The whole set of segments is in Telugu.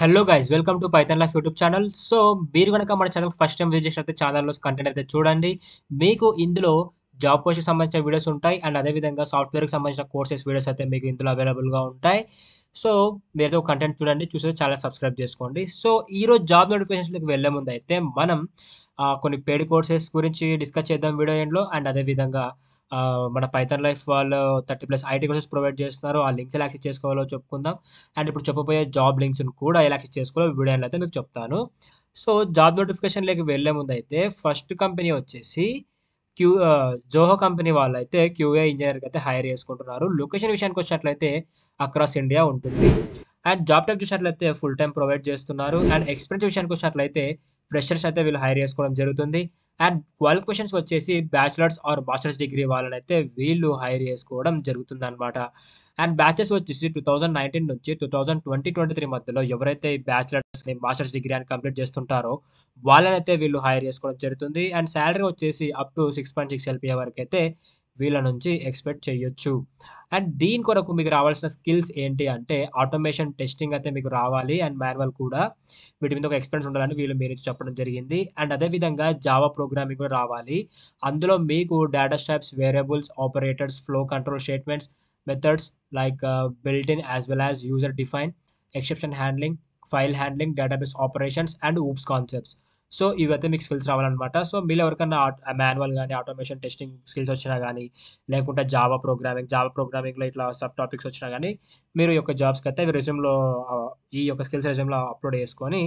Hello guys welcome to Python life YouTube channel so మీరు కనుక మన ఛానల్ ఫస్ట్ టైం విజిట్ చేసినట్లయితే ఛానల్లో కంటెంట్ అయితే చూడండి మీకు ఇందులో జాబ్ పోస్ట్కి సంబంధించిన వీడియోస్ ఉంటాయి అండ్ అదేవిధంగా సాఫ్ట్వేర్కి సంబంధించిన కోర్సెస్ వీడియోస్ అయితే మీకు ఇందులో అవైలబుల్గా ఉంటాయి సో మీరైతే కంటెంట్ చూడండి చూస్తే చాలా సబ్స్క్రైబ్ చేసుకోండి సో ఈరోజు జాబ్ నోటిఫికేషన్స్కి వెళ్ళే ముందు అయితే మనం ఆ, కొన్ని పెయిడ్ కోర్సెస్ గురించి డిస్కస్ చేద్దాం వీడియో ఎండ్లో అండ్ అదేవిధంగా ఆ, మన పైథాన్ లైఫ్ వాళ్ళు thirty plus IT courses provide చేస్తున్నారు ఆ లింక్స్ ఎలా యాక్సెస్ చేసుకోవాలో చెప్పుకుందాం అండ్ ఇప్పుడు చెప్పబోయే జాబ్ లింక్స్ని కూడా ఎలా యాక్సెస్ చేసుకోవాలో వీడియో అయితే మీకు చెప్తాను సో జాబ్ నోటిఫికేషన్లోకి వెళ్ళే ముందు అయితే ఫస్ట్ కంపెనీ వచ్చేసి క్యూ జోహో కంపెనీ వాళ్ళు అయితే క్యూఏ ఇంజనీర్కి అయితే హైర్ చేసుకుంటున్నారు లొకేషన్ విషయానికి వచ్చినట్లయితే అక్రాస్ ఇండియా ఉంటుంది అండ్ జాబ్ టైప్ చూసినట్లయితే ఫుల్ టైం ప్రొవైడ్ చేస్తున్నారు అండ్ ఎక్స్పీరియన్స్ విషయానికి వచ్చినట్లయితే ఫ్రెషర్స్ అయితే వీళ్ళు హైర్ చేసుకోవడం జరుగుతుంది అండ్ క్వాలిఫికేషన్స్ వచ్చేసి బ్యాచిలర్స్ ఆర్ మాస్టర్స్ డిగ్రీ వాళ్ళని అయితే వీళ్ళు హైర్ చేసుకోవడం జరుగుతుంది అనమాట అండ్ బ్యాచెస్ వచ్చేసి టూ థౌజండ్ నైన్టీన్ నుంచి two thousand twenty twenty three మధ్యలో ఎవరైతే ఈ బ్యాచిలర్స్ మాస్టర్స్ డిగ్రీ అని కంప్లీట్ చేస్తుంటారో వాళ్ళనైతే వీళ్ళు హైర్ చేసుకోవడం జరుగుతుంది అండ్ శాలరీ వచ్చేసి up to six point six LPA వరకు అయితే వీళ్ళ నుంచి ఎక్స్పెక్ట్ చేయొచ్చు అండ్ దీని కొరకు మీకు రావాల్సిన స్కిల్స్ ఏంటి అంటే ఆటోమేషన్ టెస్టింగ్ అయితే మీకు రావాలి అండ్ మాన్యువల్ కూడా వీటి మీద ఒక ఎక్స్పీరియన్స్ ఉండాలని వీళ్ళు మీరు చెప్పడం జరిగింది అండ్ అదేవిధంగా జావా ప్రోగ్రామింగ్ కూడా రావాలి అందులో మీకు data stops variables operators flow control statements methods like built in as well as user define exception handling file handling database operations and OOPS concepts so ఇవైతే మీకు స్కిల్స్ రావాలన్నమాట సో మీరు ఎవరికన్నా మాన్యువల్ కానీ ఆటోమేషన్ టెస్టింగ్ స్కిల్స్ వచ్చినా కానీ లేకుంటే జావా ప్రోగ్రామింగ్ జావా ప్రోగ్రామింగ్లో ఇట్లా సబ్ టాపిక్స్ వచ్చినా కానీ మీరు ఈ యొక్క జాబ్స్కి అయితే రెజ్యూమ్లో ఈ యొక్క స్కిల్స్ రెజ్యూమ్లో అప్లోడ్ చేసుకొని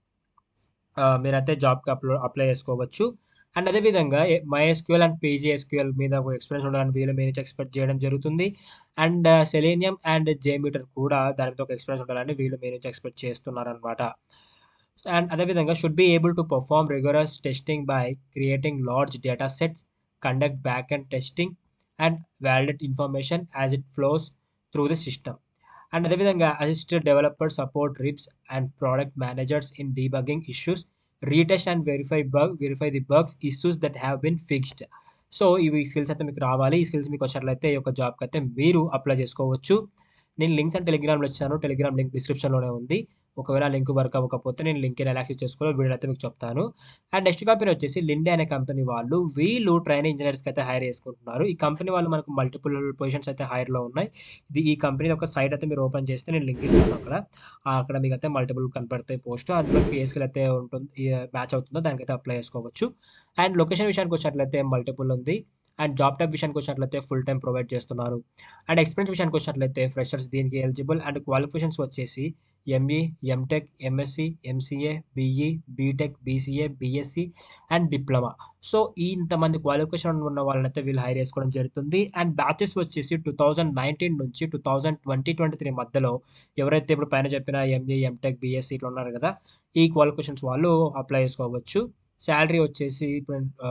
ఆ, మీరైతే జాబ్కి అప్లో అప్లై చేసుకోవచ్చు అండ్ అదేవిధంగా మైఎస్క్యూఎల్ అండ్ పీజీఎస్క్యూఎల్ మీద ఒక ఎక్స్పీరియన్స్ ఉండాలని వీళ్ళు మీరు ఎక్స్పెక్ట్ చేయడం జరుగుతుంది అండ్ సెలీనియం అండ్ జేమీటర్ కూడా దాని మీద ఒక ఎక్స్పీరియన్స్ ఉండాలని వీళ్ళు మీరు ఎక్స్పెక్ట్ చేస్తున్నారనమాట అండ్ అదేవిధంగా should be able to perform rigorous testing by creating large data sets conduct back end testing and validate information as it flows through the system and అదేవిధంగా assisted developer support reps and product managers in debugging issues retest and verify bug verify the bugs issues that have been fixed so ఇవి స్కిల్స్ అయితే మీకు రావాలి ఈ స్కిల్స్ మీకు వచ్చినట్లయితే ఈ యొక్క జాబ్కి అయితే మీరు అప్లై చేసుకోవచ్చు నేను లింక్స్ అండ్ టెలిగ్రామ్లో ఇచ్చాను టెలిగ్రామ్ లింక్ డిస్క్రిప్షన్లోనే ఉంది ఒకవేళ లింక్ వర్క్ అవ్వకపోతే నేను లింక్ ఎలా యాక్సెస్ చేసుకోవాలో వీడియో అయితే మీకు చెప్తాను అండ్ నెక్స్ట్ కంపెనీ వచ్చేసి లిండే అనే కంపెనీ వాళ్ళు వీళ్ళు ట్రైనింగ్ ఇంజనీర్స్కి అయితే హైర్ చేసుకుంటున్నారు ఈ కంపెనీ వాళ్ళు మనకు మల్టిపుల్ పొజిషన్స్ అయితే హైర్లో ఉన్నాయి ఇది ఈ కంపెనీ ఒక సైట్ అయితే మీరు ఓపెన్ చేస్తే నేను లింక్ ఇస్తాను అక్కడ ఆ, అక్కడ మీకు అయితే మల్టిపుల్ కనపడతాయి పోస్ట్ అందులో మీకు ఏ స్కిల్ అయితే ఉంటుంది మ్యాచ్ అవుతుందో దానికైతే అప్లై చేసుకోవచ్చు అండ్ లొకేషన్ విషయానికి వచ్చినట్లయితే మల్టిపుల్ ఉంది అండ్ జాబ్ టైప్ విషయానికి వచ్చినట్లయితే ఫుల్ టైం ప్రొవైడ్ చేస్తున్నారు అండ్ ఎక్స్పీరియన్స్ విషయానికి వచ్చినట్లయితే ఫ్రెషర్స్ దీనికి ఎలిజిబుల్ అండ్ క్వాలిఫికేషన్స్ వచ్చేసి ME MTech MSc MCA BE BTech BCA BSc and diploma so ఈ ఇంతమంది క్వాలిఫికేషన్ ఉన్న వాళ్ళని అయితే వీళ్ళు హైర్ చేసుకోవడం జరుగుతుంది అండ్ బ్యాచెస్ వచ్చేసి టూ థౌజండ్ నైన్టీన్ నుంచి two thousand twenty twenty three మధ్యలో ఎవరైతే ఇప్పుడు పైన చెప్పిన ఎంఈ ఎంటెక్ బీఎస్సీ ఇట్లా ఉన్నారు కదా ఈ క్వాలిఫికేషన్స్ వాళ్ళు అప్లై చేసుకోవచ్చు శాలరీ వచ్చేసి ఇప్పుడు ఆ,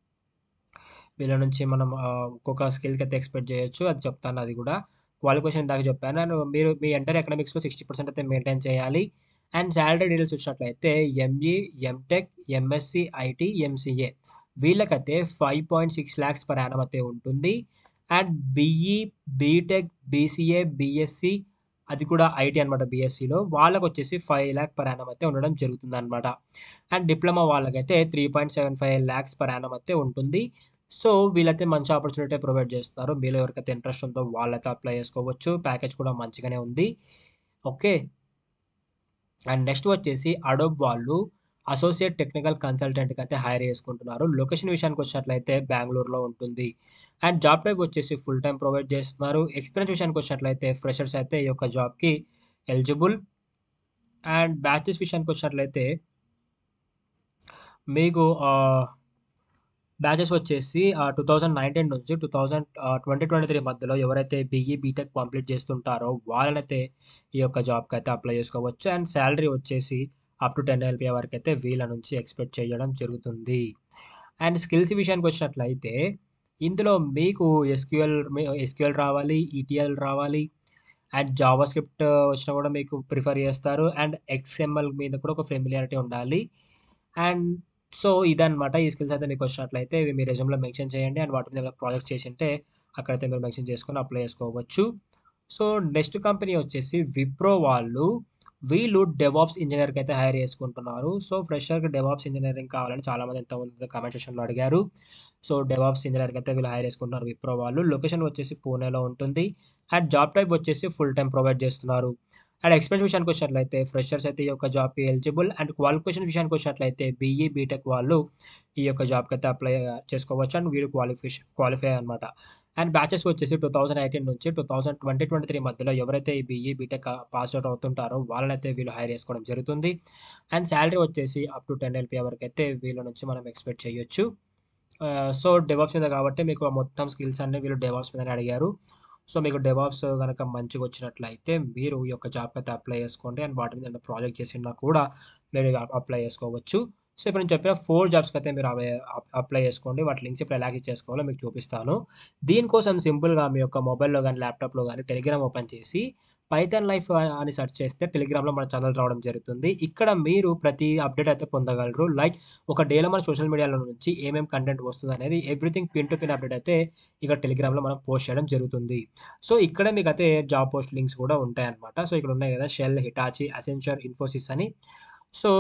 వీళ్ళ నుంచి మనం ఆ, ఒక్కొక్క స్కిల్కి అయితే ఎక్స్పెక్ట్ చేయొచ్చు అది చెప్తాను అది కూడా క్వాలిఫికేషన్ దాకా చెప్పాను అండ్ మీరు మీ ఎంటర్ ఎకనామిక్స్లో సిక్స్టీ పర్సెంట్ అయితే మెయింటైన్ చేయాలి అండ్ శాలరీ డీటెయిల్స్ వచ్చినట్లయితే ME MTech MSc IT MCA వీళ్ళకైతే five point six lakhs per annum అయితే ఉంటుంది and BE BTech BCA BSc అది కూడా ఐటీ అనమాట బీఎస్సీలో వాళ్ళకి వచ్చేసి ఫైవ్ ల్యాక్ పర్ యానం అయితే ఉండడం జరుగుతుంది అనమాట అండ్ డిప్లొమా వాళ్ళకైతే three point seven five lakhs per annum అయితే ఉంటుంది సో వీళ్ళైతే మంచి ఆపర్చునిటీ ప్రొవైడ్ చేస్తున్నారు మీలో ఎవరికైతే ఇంట్రెస్ట్ ఉందో వాళ్ళైతే అప్లై చేసుకోవచ్చు ప్యాకేజ్ కూడా మంచిగానే ఉంది ఓకే అండ్ నెక్స్ట్ వచ్చేసి అడోబ్ వాళ్ళు అసోసియేట్ టెక్నికల్ కన్సల్టెంట్కి అయితే హైర్ చేసుకుంటున్నారు లొకేషన్ విషయానికి వచ్చినట్లయితే బెంగళూరులో ఉంటుంది అండ్ జాబ్ టైప్ వచ్చేసి ఫుల్ టైం ప్రొవైడ్ చేస్తున్నారు ఎక్స్పీరియన్స్ విషయానికి వచ్చినట్లయితే ఫ్రెషర్స్ అయితే ఈ యొక్క జాబ్కి ఎలిజిబుల్ అండ్ బ్యాచెస్ విషయానికి వచ్చినట్లయితే మీకు బ్యాచెస్ వచ్చేసి టూ థౌజండ్ నైన్టీన్ నుంచి two thousand twenty twenty three మధ్యలో ఎవరైతే బీఈ బీటెక్ కంప్లీట్ చేస్తుంటారో వాళ్ళనైతే ఈ యొక్క జాబ్కి అయితే అప్లై చేసుకోవచ్చు అండ్ శాలరీ వచ్చేసి అప్ టు టెన్ ఎల్పిఏ వరకు అయితే వీళ్ళ నుంచి ఎక్స్పెక్ట్ చేయడం జరుగుతుంది అండ్ స్కిల్స్ విషయానికి వచ్చినట్లయితే ఇందులో మీకు ఎస్క్యూఎల్ ఎస్క్యూఎల్ రావాలి ఈటీఎల్ రావాలి అండ్ జావా స్క్రిప్ట్ వచ్చినా కూడా మీకు ప్రిఫర్ చేస్తారు అండ్ ఎక్స్ఎంఎల్ మీద కూడా ఒక ఫెమిలియారిటీ ఉండాలి అండ్ సో ఇదన్నమాట ఈ స్కిల్స్ అయితే మీకు వచ్చినట్లయితే ఇవి మీ రెజ్యూమ్లో మెన్షన్ చేయండి అండ్ వాటి మీద ప్రాజెక్ట్ చేసి ఉంటే అక్కడైతే మీరు మెన్షన్ చేసుకొని అప్లై చేసుకోవచ్చు సో నెక్స్ట్ కంపెనీ వచ్చేసి విప్రో వాళ్ళు వీళ్ళు డెవాప్స్ ఇంజినీర్‌కి అయితే హైర్ చేసుకుంటున్నారు. సో, ఫ్రెషర్‌కి డెవాప్స్ ఇంజినీరింగ్ కావాలని చాలామంది ఇంతకుముందు కామెంట్ సెక్షన్‌లో అడిగారు. సో, డెవాప్స్ ఇంజినీర్‌కి అయితే వీళ్ళు హైర్ చేసుకుంటున్నారు విప్రో వాళ్ళు. లొకేషన్ వచ్చేసి పూణేలో ఉంటుంది. అండ్ జాబ్ టైప్ వచ్చేసి ఫుల్ టైమ్ ప్రొవైడ్ చేస్తున్నారు. అండ్ ఎక్స్‌పీరియన్స్ విషయానికి వచ్చినట్లయితే ఫ్రెషర్స్ అయితే ఈ యొక్క జాబ్‌కి ఎలిజిబుల్. అండ్ క్వాలిఫికేషన్ విషయానికి వచ్చినట్లయితే బీఈ, బీటెక్ వాళ్ళు ఈ యొక్క జాబ్‌కి అయితే అప్లై చేసుకోవచ్చు. అండ్ వీళ్ళు క్వాలిఫికేషన్ క్వాలిఫై అనమాట. అండ్ బ్యాచెస్ వచ్చేసి 2018 నుంచి 2020, 23 మధ్యలో ఎవరైతే ఈ బీఈ, బీటెక్ పాస్ ఔట్ అవుతుంటారో వాళ్ళనైతే వీళ్ళు హైర్ చేసుకోవడం జరుగుతుంది. అండ్ సాలరీ వచ్చేసి అప్ టు 10 ఎల్‌పీఏ వరకైతే వీళ్ళ నుంచి మనం ఎక్స్‌పెక్ట్ చేయొచ్చు. ఆహ్, సో, డెవాప్స్ మీద కాబట్టి మీకు మొత్తం స్కిల్స్ అన్నీ వీళ్ళు డెవాప్స్ మీదనే అడిగారు. సో, మీకు డెవాప్స్ గనక మంచిగొచ్చినట్లయితే మీరు ఈ యొక్క జాబ్‌కైతే అప్లై చేసుకోండి. అండ్ వాటి మీద ఏమైనా ప్రాజెక్ట్ చేసినా కూడా మీరు అప్లై చేసుకోవచ్చు. సో, ఇప్పుడు నేను చెప్పిన 4 జాబ్స్‌కైతే మీరు అవే అప్ అప్లై చేసుకోండి. వాటి లింక్స్ ఇప్పుడు ఎలా యాక్సెస్ చేసుకోవాలో మీకు చూపిస్తాను. దీనికోసం సింపుల్‌గా మీ యొక్క మొబైల్‌లో గాని, ల్యాప్‌టాప్‌లో గాని టెలిగ్రామ్ ఓపెన్ చేసి పైథాన్ లైఫ్ అని సెర్చ్ చేస్తే టెలిగ్రామ్‌లో మన ఛానెల్ రావడం జరుగుతుంది. ఇక్కడ మీరు ప్రతి అప్డేట్ అయితే పొందగలరు. లైక్ ఒక డేలో మన సోషల్ మీడియాలో నుంచి ఏమేం కంటెంట్ వస్తుందనేది everything pin to pin update అయితే ఇక్కడ టెలిగ్రామ్‌లో మనం పోస్ట్ చేయడం జరుగుతుంది. సో, ఇక్కడే మీకైతే జాబ్ పోస్ట్ లింక్స్ కూడా ఉంటాయన్నమాట. సో, ఇక్కడ ఉన్నాయి కదా! షెల్, హిటాచీ, అసెంచర్, ఇన్ఫోసిస్ అని. సో,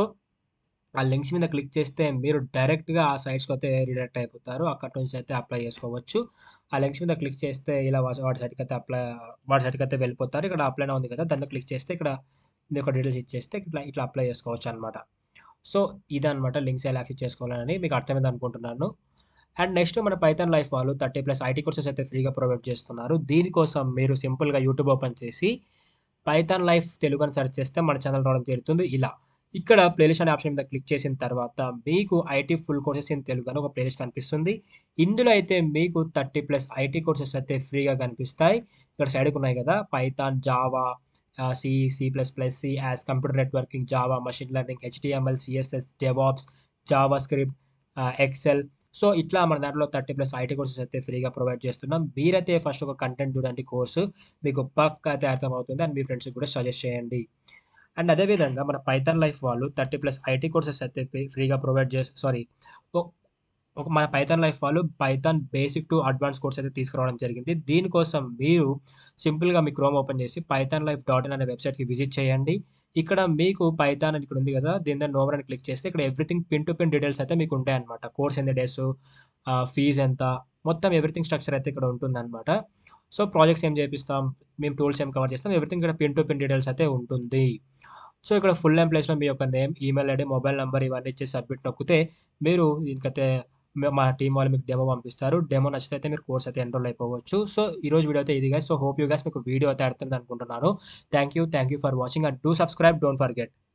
ఆ లింక్స్ మీద క్లిక్ చేస్తే మీరు డైరెక్ట్‌గా ఆ సైట్స్‌కైతే రీడైరెక్ట్ అయిపోతారు. అక్కడి నుంచి అయితే అప్లై చేసుకోవచ్చు. ఆ లింక్స్ మీద క్లిక్ చేస్తే ఇలా వాటి వాటి సైట్‌కైతే అప్లై వాటి సైట్‌కైతే వెళ్ళిపోతారు. ఇక్కడ అప్లై నౌ ఉంది కదా! దాని మీద క్లిక్ చేస్తే ఇక్కడ మీ యొక్క డీటెయిల్స్ ఇచ్చేస్తే ఇట్లా ఇట్లా అప్లై చేసుకోవచ్చనమాట. సో, ఇదనమాట లింక్స్ ఎలా యాక్సెస్ చేసుకోవాలని మీకు అర్థమైంది అనుకుంటున్నాను. అండ్ నెక్స్ట్ మన పైథాన్ లైఫ్ వాళ్ళు 30+ ఐటీ కోర్సెస్ అయితే ఫ్రీగా ప్రొవైడ్ చేస్తున్నారు. దీనికోసం మీరు సింపుల్‌గా యూట్యూబ్ ఓపెన్ చేసి పైథాన్ లైఫ్ తెలుగు అని సెర్చ్ చేస్తే మన ఛానెల్ రావడం జరుగుతుంది ఇలా. ఇక్కడ ప్లేలిస్ట్ అనే ఆప్షన్ మీద క్లిక్ చేసిన తర్వాత మీకు IT full courses in Telugu అని ఒక ప్లేలిస్ట్ కనిపిస్తుంది. ఇందులో అయితే మీకు 30+ ఐటీ కోర్సెస్ అయితే ఫ్రీగా కనిపిస్తాయి. ఇక్కడ సైడ్‌కి ఉన్నాయి కదా! Python, Java, uh, C, C plus plus, C as computer networking, Java, machine learning, HTML, CSS, DevOps, JavaScript, uh, Excel so, ఇట్లా మన దాంట్లో 30+ ఐటీ కోర్సెస్ అయితే ఫ్రీగా ప్రొవైడ్ చేస్తున్నాం. మీరైతే ఫస్ట్ ఒక కంటెంట్ చూడండి కోర్సు. మీకు పక్కా అయితే అర్థమవుతుంది. అండ్ మీ ఫ్రెండ్స్‌కి కూడా సజెస్ట్ చేయండి. అండ్ అదే విధంగా మన పైథాన్ లైఫ్ వాళ్ళు 30+ ఐటీ కోర్సెస్ అయితే ఫ్రీ ఫ్రీగా ప్రొవైడ్ చేసి సారీ ఒ ఒక మన పైథాన్ లైఫ్ వాళ్ళు Python basic to advance course అయితే తీసుకురావడం జరిగింది. దీనికోసం మీరు సింపుల్‌గా మీ క్రోమ్ ఓపెన్ చేసి పైథాన్ లైఫ్ డాట్ ఇన్ అనే వెబ్‌సైట్‌కి విజిట్ చేయండి. ఇక్కడ మీకు పైథాన్ అని ఇక్కడ ఉంది కదా! దీని మీద నో మోర్ అని క్లిక్ చేస్తే ఇక్కడ everything pin to pin details అయితే మీకు ఉంటాయన్నమాట. కోర్స్ ఎన్ని డేసు, ఆహ్, ఫీజ్ ఎంత, మొత్తం ఎవ్రీథింగ్ స్ట్రక్చర్ అయితే ఇక్కడ ఉంటుందన్నమాట. సో, ప్రాజెక్ట్స్ ఏం చేపిస్తాం, మేము టూల్స్ ఏం కవర్ చేస్తాం, ఎవ్రీథింగ్ ఇక్కడ పిన్ టు పిన్ డీటెయిల్స్ అయితే ఉంటుంది. సో, ఇక్కడ ఫుల్ నేమ్ ప్లేస్‌లో మీ యొక్క name, email ID, mobile number ఇవన్నీ ఇచ్చి సబ్మిట్ నొక్కితే మీరు దీనికైతే మా టీమ్ వాళ్ళు మీకు డెమో పంపిస్తారు. డెమో నచ్చితే అయితే మీరు కోర్స్ అయితే ఎన్రోల్ అయిపోవచ్చు. సో, ఈరోజు వీడియో అయితే ఇది guys. So, hope you guys మీకు వీడియో అయితే అర్థమైంది అనుకుంటున్నాను. Thank you. Thank you for watching and do subscribe don't forget.